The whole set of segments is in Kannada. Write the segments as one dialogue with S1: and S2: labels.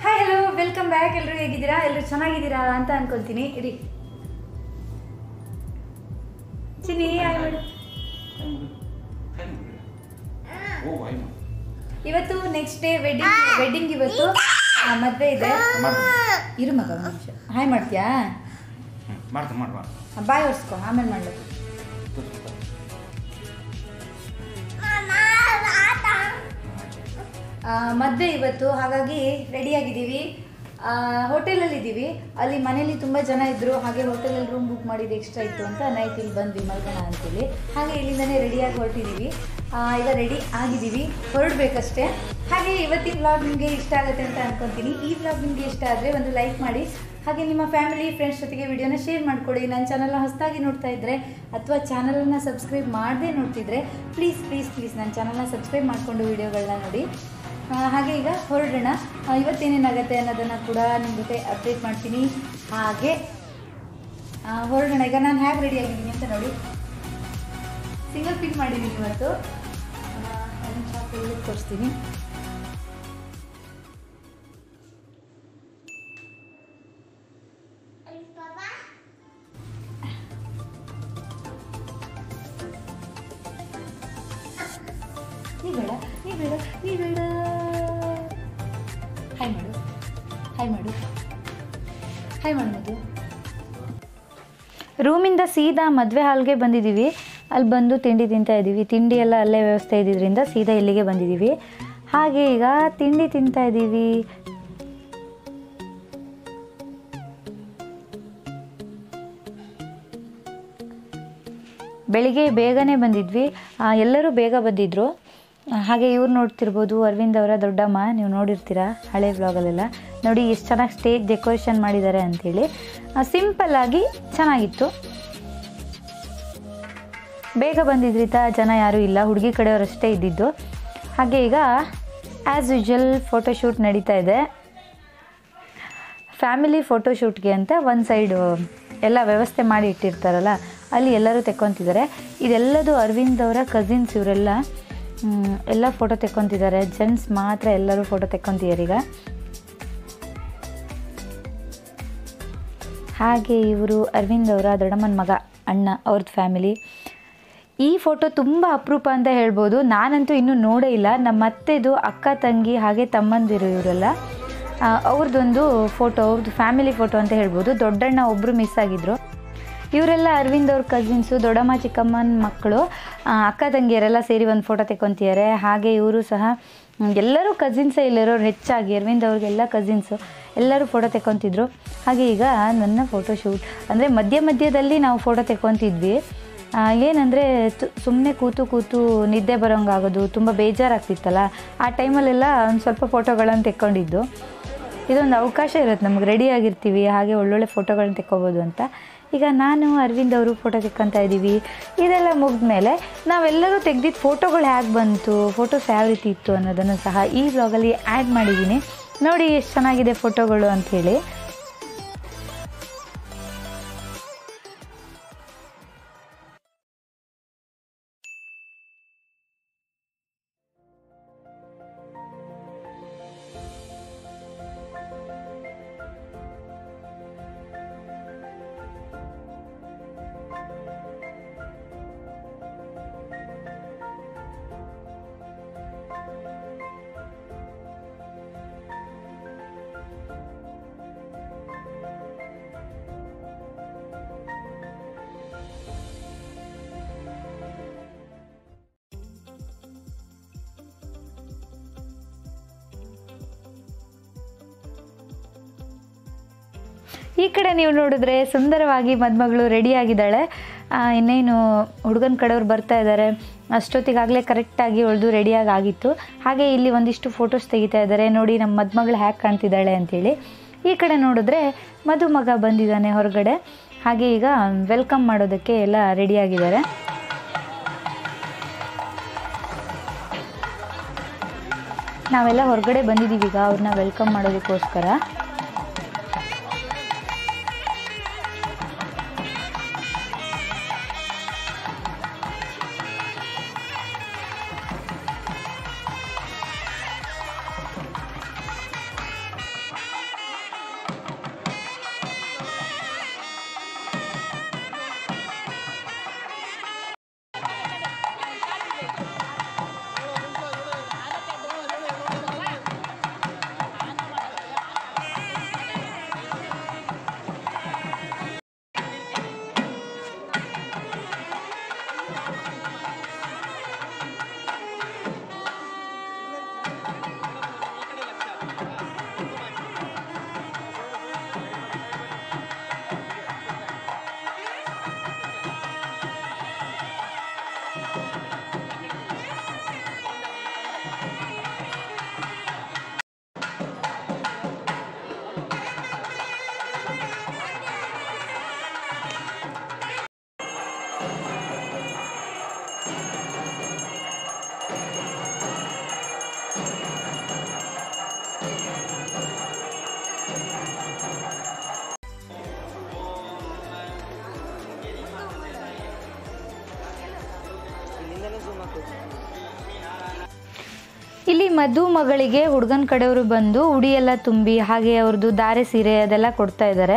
S1: ಹಾಯ್ ಹಲೋ ವೆಲ್ಕಮ್ ಬ್ಯಾಕ್ ಎಲ್ಲರೂ ಹೇಗಿದ್ದೀರಾ ಎಲ್ಲರೂ ಚೆನ್ನಾಗಿದ್ದೀರಾ ಅಂತ ಅನ್ಕೊಳ್ತೀನಿ ಇರಿ ಚಿನ್ನಿ ಹಾಯ್ ಮಾಡು
S2: ಓ ಆಯ್ತು
S1: ಇವತ್ತು ನೆಕ್ಸ್ಟ್ ಡೇ ವೆಡ್ಡಿಂಗ್ ವೆಡ್ಡಿಂಗ್ ಇವತ್ತು ಆ, ಮದ್ವೆ ಇದೆ ಇರು ಮಗ ಒಂದು ನಿಮಿಷ ಹಾಯ್ ಮಾಡ್ತೀಯಾ
S2: ಮಾಡ್ತಾ ಮಾಡಿ ಮಾಡಿ
S1: ಬಾಯ್ ಒರ್ಸ್ಕೊ ಆಮೇಲೆ ಮಾಡ್ಬೇಕು ಆ, ಮದ್ವೆ ಇವತ್ತು ಹಾಗಾಗಿ ರೆಡಿಯಾಗಿದ್ದೀವಿ ಹೋಟೆಲಲ್ಲಿ ಇದ್ದೀವಿ ಅಲ್ಲಿ ಮನೇಲಿ ತುಂಬ ಜನ ಇದ್ದರು ಹಾಗೆ ಹೋಟೆಲಲ್ಲಿ ರೂಮ್ ಬುಕ್ ಮಾಡಿದ್ದು ಎಕ್ಸ್ಟ್ರಾ ಇತ್ತು ಅಂತ ನೈಟ್ ಇಲ್ಲಿ ಬಂದ್ವಿ ಮಲ್ಗೋಣ ಅಂತೇಳಿ ಹಾಗೆ ಇಲ್ಲಿಂದನೇ ರೆಡಿಯಾಗಿ ಹೊರಟಿದ್ದೀವಿ ಈಗ ರೆಡಿ ಆಗಿದ್ದೀವಿ ಹೊರಡಬೇಕಷ್ಟೇ ಹಾಗೆ ಇವತ್ತಿನ ವ್ಲಾಗ್ ನಿಮಗೆ ಇಷ್ಟ ಆಗುತ್ತೆ ಅಂತ ಅನ್ಕೊತೀನಿ ಈ ವ್ಲಾಗ್ ನಿಮಗೆ ಇಷ್ಟ ಆದರೆ ಒಂದು ಲೈಕ್ ಮಾಡಿ ಹಾಗೆ ನಿಮ್ಮ ಫ್ಯಾಮಿಲಿ ಫ್ರೆಂಡ್ಸ್ ಜೊತೆಗೆ ವಿಡಿಯೋನ ಶೇರ್ ಮಾಡ್ಕೊಳ್ಳಿ ನನ್ನ ಚಾನಲ್ನ ಹೊಸದಾಗಿ ನೋಡ್ತಾ ಇದ್ದರೆ ಅಥವಾ ಚಾನಲನ್ನು ಸಬ್ಸ್ಕ್ರೈಬ್ ಮಾಡದೆ ನೋಡ್ತಿದ್ರೆ ಪ್ಲೀಸ್ ಪ್ಲೀಸ್ ಪ್ಲೀಸ್ ನನ್ನ ಚಾನಲ್ನ ಸಬ್ಸ್ಕ್ರೈಬ್ ಮಾಡಿಕೊಂಡು ವಿಡಿಯೋಗಳನ್ನ ನೋಡಿ ಆ, ಹಾಗೆ ಈಗ ಹೊರಡೋಣ ಆ, ಇವತ್ತೇನೇನಾಗತ್ತೆ ಅನ್ನೋದನ್ನು ಕೂಡ ನಿಮ್ಮ ಜೊತೆ ಅಪ್ಡೇಟ್ ಮಾಡ್ತೀನಿ ಹಾಗೆ ಆ, ಹೊರಡೋಣ ಈಗ ನಾನು ಹೇಗೆ ರೆಡಿ ಆಗಿದ್ದೀನಿ ಅಂತ ನೋಡಿ ಸಿಂಗಲ್ ಪಿಕ್ ಮಾಡಿದ್ದೀನಿ ಇವತ್ತು ಒಂದು ಚಾಕಲ್ಲಿ ತೋರಿಸ್ತೀನಿ ನೀ ಬೇಡ ನೀ ಬೇಡ ನೀ ಬೇಡ ಹಾಯ್ ಮಾಡು ಹಾಯ್ ಮಾಡು ಹಾಯ್ ಮಾಡು ಮದು ರೂಮಿಂದ ಸೀದಾ ಮದುವೆ ಹಾಲ್ಗೆ ಬಂದಿದ್ದೀವಿ ಅಲ್ಲಿ ಬಂದು ತಿಂಡಿ ತಿಂತಾ ಇದ್ದೀವಿ ತಿಂಡಿ ಎಲ್ಲ ಅಲ್ಲೇ ವ್ಯವಸ್ಥೆ ಇದ್ದಿದ್ದರಿಂದ ಸೀದಾ ಇಲ್ಲಿಗೆ ಬಂದಿದ್ದೀವಿ ಹಾಗೆ ಈಗ ತಿಂಡಿ ತಿಂತಾ ಇದ್ದೀವಿ ಬೆಳಿಗ್ಗೆ ಬೇಗನೆ ಬಂದಿದ್ವಿ ಆ, ಎಲ್ಲರೂ ಬೇಗ ಬಂದಿದ್ದರು ಆ, ಹಾಗೆ ಇವ್ರು ನೋಡ್ತಿರ್ಬೋದು ಅರವಿಂದ್ ಅವರ ದೊಡ್ಡಮ್ಮ ನೀವು ನೋಡಿರ್ತೀರಾ ಹಳೆ ವ್ಲಾಗಲ್ಲೆಲ್ಲ ನೋಡಿ ಎಷ್ಟು ಚೆನ್ನಾಗಿ ಸ್ಟೇಜ್ ಡೆಕೋರೇಷನ್ ಮಾಡಿದ್ದಾರೆ ಅಂಥೇಳಿ ಸಿಂಪಲ್ಲಾಗಿ ಚೆನ್ನಾಗಿತ್ತು ಬೇಗ ಬಂದಿದ್ರಿತ ಜನ ಯಾರೂ ಇಲ್ಲ ಹುಡುಗಿ ಕಡೆಯವರಷ್ಟೇ ಇದ್ದಿದ್ದು ಹಾಗೆ ಈಗ ಆ್ಯಸ್ ಯೂಶುವಲ್ ಫೋಟೋಶೂಟ್ ನಡೀತಾ ಇದೆ ಫ್ಯಾಮಿಲಿ ಫೋಟೋಶೂಟ್ಗೆ ಅಂತ ಒಂದು ಸೈಡು ಎಲ್ಲ ವ್ಯವಸ್ಥೆ ಮಾಡಿ ಇಟ್ಟಿರ್ತಾರಲ್ಲ ಅಲ್ಲಿ ಎಲ್ಲರೂ ತೆಕ್ಕೊತಿದ್ದಾರೆ ಇದೆಲ್ಲದು ಅರವಿಂದ್ ಅವರ ಕಸಿನ್ಸ್ ಇವರೆಲ್ಲ ಮ್, ಎಲ್ಲ ಫೋಟೋ ತೆಕ್ಕೊತಿದ್ದಾರೆ ಜೆಂಟ್ಸ್ ಮಾತ್ರ ಎಲ್ಲರೂ ಫೋಟೋ ತೆಕ್ಕೊತಿದ್ದಾರೆ ಈಗ ಹಾಗೆ ಇವರು ಅರವಿಂದ್ ಅವರ ದೊಡ್ಡಮ್ಮನ ಮಗ ಅಣ್ಣ ಅವ್ರದ್ದು ಫ್ಯಾಮಿಲಿ ಈ ಫೋಟೋ ತುಂಬ ಅಪರೂಪ ಅಂತ ಹೇಳ್ಬೋದು ನಾನಂತೂ ಇನ್ನೂ ನೋಡೇ ಇಲ್ಲ ನಮ್ಮ ಅತ್ತೆದು ಅಕ್ಕ ತಂಗಿ ಹಾಗೆ ತಮ್ಮಂದಿರು ಇವರೆಲ್ಲ ಆ, ಅವ್ರದ್ದೊಂದು ಫೋಟೋ ಅವ್ರದ್ದು ಫ್ಯಾಮಿಲಿ ಫೋಟೋ ಅಂತ ಹೇಳ್ಬೋದು ದೊಡ್ಡಣ್ಣ ಒಬ್ಬರು ಮಿಸ್ ಆಗಿದ್ರು ಇವರೆಲ್ಲ ಅರವಿಂದ್ ಅವ್ರ ಕಸಿನ್ಸು ದೊಡ್ಡಮ್ಮ ಚಿಕ್ಕಮ್ಮನ ಮಕ್ಕಳು ಆ, ಅಕ್ಕ ತಂಗಿಯರೆಲ್ಲ ಸೇರಿ ಒಂದು ಫೋಟೋ ತೆಕ್ಕೊತಿದ್ದಾರೆ ಹಾಗೆ ಇವರು ಸಹ ಮ್, ಎಲ್ಲರೂ ಕಸಿನ್ಸೇ ಇಲ್ಲಿರೋರು ಹೆಚ್ಚಾಗಿ ಅರವಿಂದ್ ಅವ್ರಿಗೆಲ್ಲ ಕಸಿನ್ಸು ಎಲ್ಲರೂ ಫೋಟೋ ತೆಕ್ಕೊತಿದ್ರು ಹಾಗೆ ಈಗ ನನ್ನ ಫೋಟೋ ಶೂಟ್ ಅಂದರೆ ಮಧ್ಯ ಮಧ್ಯದಲ್ಲಿ ನಾವು ಫೋಟೋ ತೆಕ್ಕೊತಿದ್ವಿ ಏನಂದರೆ ಸುಮ್ಮನೆ ಕೂತು ಕೂತು ನಿದ್ದೆ ಬರೋಂಗಾಗೋದು ತುಂಬ ಬೇಜಾರಾಗ್ತಿತ್ತಲ್ಲ ಆ ಟೈಮಲ್ಲೆಲ್ಲ ಒಂದು ಸ್ವಲ್ಪ ಫೋಟೋಗಳನ್ನು ತೆಕ್ಕೊಂಡಿದ್ದು ಇದೊಂದು ಅವಕಾಶ ಇರುತ್ತೆ ನಮ್ಗೆ ರೆಡಿ ಆಗಿರ್ತೀವಿ ಹಾಗೆ ಒಳ್ಳೊಳ್ಳೆ ಫೋಟೋಗಳನ್ನ ತೆಕ್ಕೋಬೋದು ಅಂತ ಈಗ ನಾನು ಅರವಿಂದ್ ಅವರು ಫೋಟೋ ತೆಕ್ಕೊತಾ ಇದ್ದೀವಿ ಇದೆಲ್ಲ ಮುಗಿದ್ಮೇಲೆ ನಾವೆಲ್ಲರೂ ತೆಗ್ದಿದ್ದು ಫೋಟೋಗಳು ಹೇಗೆ ಬಂತು ಫೋಟೋಸ್ ಯಾವ ರೀತಿ ಇತ್ತು ಅನ್ನೋದನ್ನು ಸಹ ಈ ಬ್ಲಾಗಲ್ಲಿ ಆ್ಯಡ್ ಮಾಡಿದ್ದೀನಿ ನೋಡಿ ಎಷ್ಟು ಚೆನ್ನಾಗಿದೆ ಫೋಟೋಗಳು ಅಂಥೇಳಿ ಈ ಕಡೆ ನೀವು ನೋಡಿದ್ರೆ ಸುಂದರವಾಗಿ ಮದುಮಗಳು ರೆಡಿಯಾಗಿದ್ದಾಳೆ ಇನ್ನೇನು ಹುಡುಗನ ಕಡೆಯವ್ರು ಬರ್ತಾ ಇದ್ದಾರೆ ಅಷ್ಟೊತ್ತಿಗಾಗಲೇ ಕರೆಕ್ಟಾಗಿ ಒಳ್ದು ರೆಡಿಯಾಗಿ ಆಗಿತ್ತು ಹಾಗೆ ಇಲ್ಲಿ ಒಂದಿಷ್ಟು ಫೋಟೋಸ್ ತೆಗಿತಾ ಇದ್ದಾರೆ ನೋಡಿ ನಮ್ಮ ಮದುಮಗಳು ಹ್ಯಾಕ್ ಕಾಣ್ತಿದ್ದಾಳೆ ಅಂತೇಳಿ ಈ ಕಡೆ ನೋಡಿದ್ರೆ ಮದುಮಗ ಬಂದಿದ್ದಾನೆ ಹೊರಗಡೆ ಹಾಗೆ ಈಗ ವೆಲ್ಕಮ್ ಮಾಡೋದಕ್ಕೆ ಎಲ್ಲ ರೆಡಿಯಾಗಿದ್ದಾರೆ ನಾವೆಲ್ಲ ಹೊರಗಡೆ ಬಂದಿದ್ದೀವಿ ಈಗ ಅವ್ರನ್ನ ವೆಲ್ಕಮ್ ಮಾಡೋದಕ್ಕೋಸ್ಕರ ಇಲ್ಲಿ ಮಧು ಮಗಳಿಗೆ ಹುಡುಗನ ಕಡೆಯವರು ಬಂದು ಉಡಿ ಎಲ್ಲ ತುಂಬಿ ಹಾಗೆ ಅವ್ರದ್ದು ದಾರೆ ಸೀರೆ ಅದೆಲ್ಲ ಕೊಡ್ತಾ ಇದ್ದಾರೆ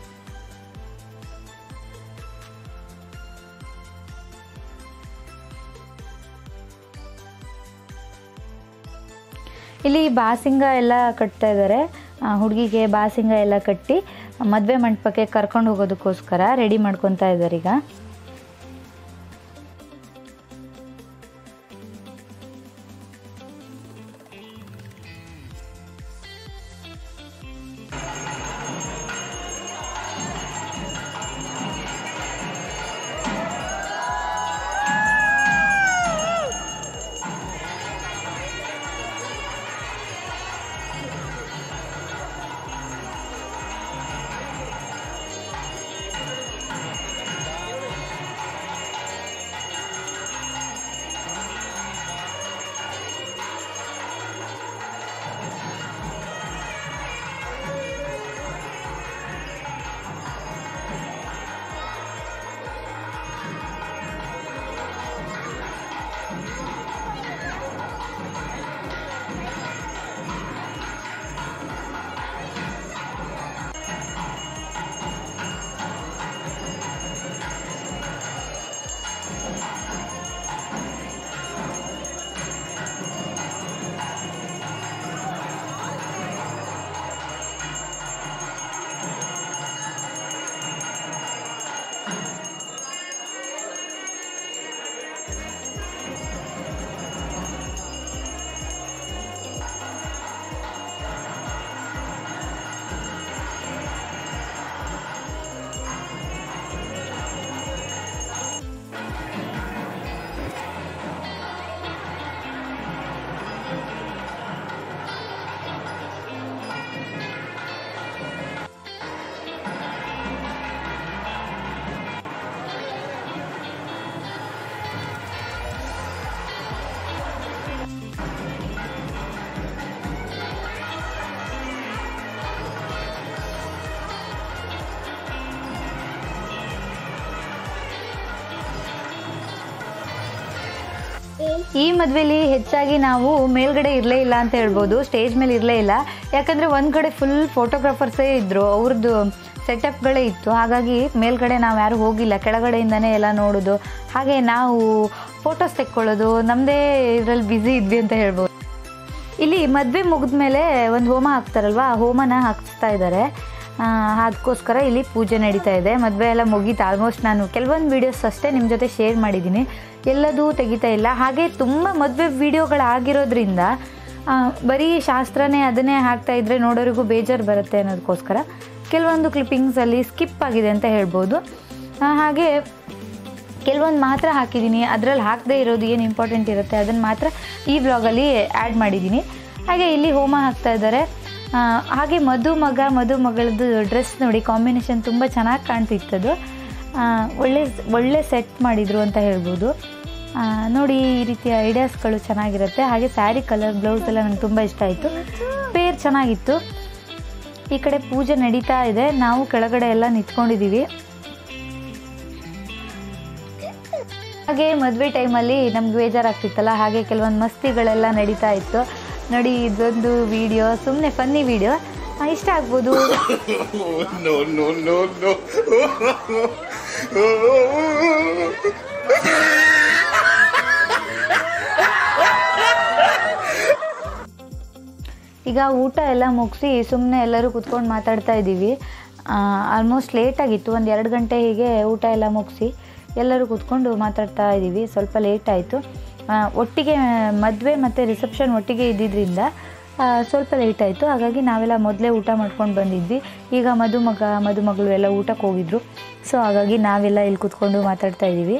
S1: ಇಲ್ಲಿ ಬಾಸಿಂಗ ಎಲ್ಲ ಕಟ್ತಾ ಇದ್ದಾರೆ ಹುಡುಗಿಗೆ ಬಾಸಿಂಗ ಎಲ್ಲ ಕಟ್ಟಿ ಮದುವೆ ಮಂಟಪಕ್ಕೆ ಕರ್ಕೊಂಡು ಹೋಗೋದಕ್ಕೋಸ್ಕರ ರೆಡಿ ಮಾಡ್ಕೊತಾ ಇದ್ದಾರೆ ಈಗ ಈ ಮದುವೆಲಿ ಹೆಚ್ಚಾಗಿ ನಾವು ಮೇಲ್ಗಡೆ ಇರಲೇ ಇಲ್ಲ ಅಂತ ಹೇಳ್ಬೋದು ಸ್ಟೇಜ್ ಮೇಲೆ ಇರಲೇ ಇಲ್ಲ ಯಾಕಂದರೆ ಒಂದು ಕಡೆ ಫುಲ್ ಫೋಟೋಗ್ರಾಫರ್ಸೇ ಇದ್ದರು ಅವ್ರದ್ದು ಸೆಟಪ್ಗಳೇ ಇತ್ತು ಹಾಗಾಗಿ ಮೇಲ್ಗಡೆ ನಾವು ಯಾರು ಹೋಗಿಲ್ಲ ಕೆಳಗಡೆಯಿಂದನೇ ಎಲ್ಲ ನೋಡೋದು ಹಾಗೆ ನಾವು ಫೋಟೋಸ್ ತೆಕ್ಕೊಳ್ಳೋದು ನಮ್ಮದೇ ಇದರಲ್ಲಿ ಬ್ಯುಸಿ ಇದ್ವಿ ಅಂತ ಹೇಳ್ಬೋದು ಇಲ್ಲಿ ಮದುವೆ ಮುಗಿದ್ಮೇಲೆ ಒಂದು ಹೋಮ ಹಾಕ್ತಾರಲ್ವಾ ಆ ಹೋಮನ ಹಾಕ್ಸ್ತಾ ಇದ್ದಾರೆ ಅದಕ್ಕೋಸ್ಕರ ಇಲ್ಲಿ ಪೂಜೆ ನಡೀತಾ ಇದೆ ಮದುವೆ ಎಲ್ಲ ಮುಗೀತು ಆಲ್ಮೋಸ್ಟ್ ನಾನು ಕೆಲವೊಂದು ವೀಡಿಯೋಸ್ ಅಷ್ಟೇ ನಿಮ್ಮ ಜೊತೆ ಶೇರ್ ಮಾಡಿದ್ದೀನಿ ಎಲ್ಲದೂ ತೆಗಿತಾ ಇಲ್ಲ ಹಾಗೆ ತುಂಬ ಮದುವೆ ವೀಡಿಯೋಗಳಾಗಿರೋದ್ರಿಂದ ಆ, ಬರೀ ಶಾಸ್ತ್ರನೇ ಅದನ್ನೇ ಹಾಕ್ತಾ ಇದ್ರೆ ನೋಡೋರಿಗೂ ಬೇಜಾರು ಬರುತ್ತೆ ಅನ್ನೋದಕ್ಕೋಸ್ಕರ ಕೆಲವೊಂದು ಕ್ಲಿಪ್ಪಿಂಗ್ಸಲ್ಲಿ ಸ್ಕಿಪ್ ಆಗಿದೆ ಅಂತ ಹೇಳ್ಬೋದು ಆ, ಹಾಗೆ ಕೆಲವೊಂದು ಮಾತ್ರ ಹಾಕಿದ್ದೀನಿ ಅದರಲ್ಲಿ ಹಾಕದೇ ಇರೋದು ಏನು ಇಂಪಾರ್ಟೆಂಟ್ ಇರುತ್ತೆ ಅದನ್ನು ಮಾತ್ರ ಈ ವ್ಲಾಗಲ್ಲಿ ಆ್ಯಡ್ ಮಾಡಿದ್ದೀನಿ ಹಾಗೆ ಇಲ್ಲಿ ಹೋಮ ಹಾಕ್ತಾ ಇದ್ದಾರೆ ಆ, ಹಾಗೆ ಮಧು ಮಗ ಮಧು ಮಗಳದ್ದು ಡ್ರೆಸ್ ನೋಡಿ ಕಾಂಬಿನೇಷನ್ ತುಂಬ ಚೆನ್ನಾಗಿ ಕಾಣ್ತಿತ್ತದು ಆ, ಒಳ್ಳೆ ಒಳ್ಳೆ ಸೆಟ್ ಮಾಡಿದರು ಅಂತ ಹೇಳ್ಬೋದು ಆ, ನೋಡಿ ಈ ರೀತಿಯ ಐಡಿಯಾಸ್ಗಳು ಚೆನ್ನಾಗಿರುತ್ತೆ ಹಾಗೆ ಸ್ಯಾರಿ ಕಲರ್ ಬ್ಲೌಸ್ ಎಲ್ಲ ನಂಗೆ ತುಂಬ ಇಷ್ಟ ಆಯಿತು ಪೇರ್ ಚೆನ್ನಾಗಿತ್ತು ಈ ಕಡೆ ಪೂಜೆ ನಡೀತಾ ಇದೆ ನಾವು ಕೆಳಗಡೆ ಎಲ್ಲ ನಿಂತ್ಕೊಂಡಿದ್ದೀವಿ ಹಾಗೆ ಮದುವೆ ಟೈಮಲ್ಲಿ ನಮ್ಗೆ ಬೇಜಾರಾಗ್ತಿತ್ತಲ್ಲ ಹಾಗೆ ಕೆಲವೊಂದು ಮಸ್ತಿಗಳೆಲ್ಲ ನಡೀತಾ ಇತ್ತು ನೋಡಿ ಇದೊಂದು ವಿಡಿಯೋ ಸುಮ್ಮನೆ ಫನ್ನಿ ವಿಡಿಯೋ ಇಷ್ಟ ಆಗ್ಬೋದು
S3: no, no, no, no.
S1: ಈಗ ಊಟ ಎಲ್ಲ ಮುಗಿಸಿ ಸುಮ್ಮನೆ ಎಲ್ಲರೂ ಕುತ್ಕೊಂಡು ಮಾತಾಡ್ತಾ ಇದ್ದೀವಿ ಆಲ್ಮೋಸ್ಟ್ ಲೇಟಾಗಿತ್ತು ಒಂದು ಎರಡು ಗಂಟೆ ಹೀಗೆ ಊಟ ಎಲ್ಲ ಮುಗಿಸಿ ಎಲ್ಲರೂ ಕುತ್ಕೊಂಡು ಮಾತಾಡ್ತಾ ಇದ್ದೀವಿ ಸ್ವಲ್ಪ ಲೇಟ್ ಆಯಿತು ಒಟ್ಟಿಗೆ ಮದುವೆ ಮತ್ತು ರಿಸೆಪ್ಷನ್ ಒಟ್ಟಿಗೆ ಇದ್ದಿದ್ದರಿಂದ ಆ, ಸ್ವಲ್ಪ ಲೇಟ್ ಆಯಿತು ಹಾಗಾಗಿ ನಾವೆಲ್ಲ ಮೊದಲೇ ಊಟ ಮಾಡ್ಕೊಂಡು ಬಂದಿದ್ವಿ ಈಗ ಮದುಮಗ ಮದುಮಗಳು ಎಲ್ಲ ಊಟಕ್ಕೆ ಹೋಗಿದ್ರು ಸೊ ಹಾಗಾಗಿ ನಾವೆಲ್ಲ ಇಲ್ಲಿ ಕುತ್ಕೊಂಡು ಮಾತಾಡ್ತಾ ಇದ್ದೀವಿ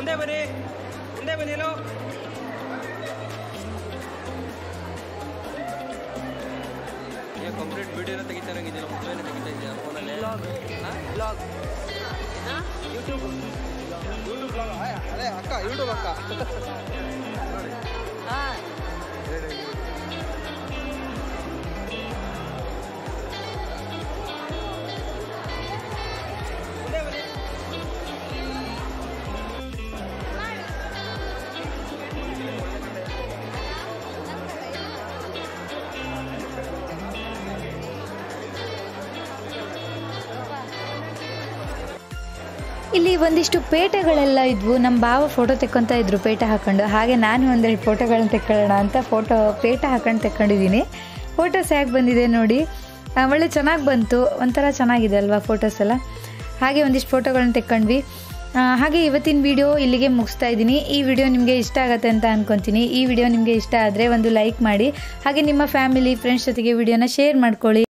S4: ಮುಂದೆ ಬನ್ನಿ ಮುಂದೆ ಬನ್ನಿ ಎಲ್ಲೋ ಏ ಕಂಪ್ಲೀಟ್ ವಿಡಿಯೋನ ತೆಗಿತಾರಂಗಿದ್ದಿಲ್ಲ ಮೊಬೈಲ್ ತೆಗಿತಾ ಇದೆಯಾ ಫೋನಲ್ಲಿ ಬ್ಲಾಗ್ ಯೂಟ್ಯೂಬ್ ಯೂಟ್ಯೂಬ್ ಬ್ಲಾಗ್ ಅದೇ ಅಕ್ಕ ಯೂಟ್ಯೂಬ್ ಅಕ್ಕ ಮುಂದೆ ಬನ್ನಿ
S1: ಇಲ್ಲಿ ಒಂದಿಷ್ಟು ಪೇಟೆಗಳೆಲ್ಲ ಇದ್ವು ನಮ್ಮ ಭಾವ ಫೋಟೋ ತೆಕ್ಕೊಂತ ಇದ್ರು ಪೇಟ ಹಾಕೊಂಡು ಹಾಗೆ ನಾನು ಒಂದೆರಡು ಫೋಟೋಗಳನ್ನ ತೆಕ್ಕೊಳ್ಳೋಣ ಅಂತ ಫೋಟೋ ಪೇಟ ಹಾಕೊಂಡು ತೆಕ್ಕೊಂಡಿದ್ದೀನಿ ಫೋಟೋಸ್ ಹೇಗೆ ಬಂದಿದೆ ನೋಡಿ ಆ, ಒಳ್ಳೆ ಚೆನ್ನಾಗಿ ಬಂತು ಒಂಥರ ಚೆನ್ನಾಗಿದೆ ಅಲ್ವಾ ಫೋಟೋಸ್ ಎಲ್ಲ ಹಾಗೆ ಒಂದಿಷ್ಟು ಫೋಟೋಗಳನ್ನ ತೆಕ್ಕೊಂಡ್ವಿ ಆ, ಹಾಗೆ ಇವತ್ತಿನ ವಿಡಿಯೋ ಇಲ್ಲಿಗೆ ಮುಗಿಸ್ತಾ ಇದ್ದೀನಿ ಈ ವಿಡಿಯೋ ನಿಮಗೆ ಇಷ್ಟ ಆಗುತ್ತೆ ಅಂತ ಅನ್ಕೊತೀನಿ ಈ ವಿಡಿಯೋ ನಿಮಗೆ ಇಷ್ಟ ಆದರೆ ಒಂದು ಲೈಕ್ ಮಾಡಿ ಹಾಗೆ ನಿಮ್ಮ ಫ್ಯಾಮಿಲಿ ಫ್ರೆಂಡ್ಸ್ ಜೊತೆಗೆ ವಿಡಿಯೋನ ಶೇರ್ ಮಾಡ್ಕೊಳ್ಳಿ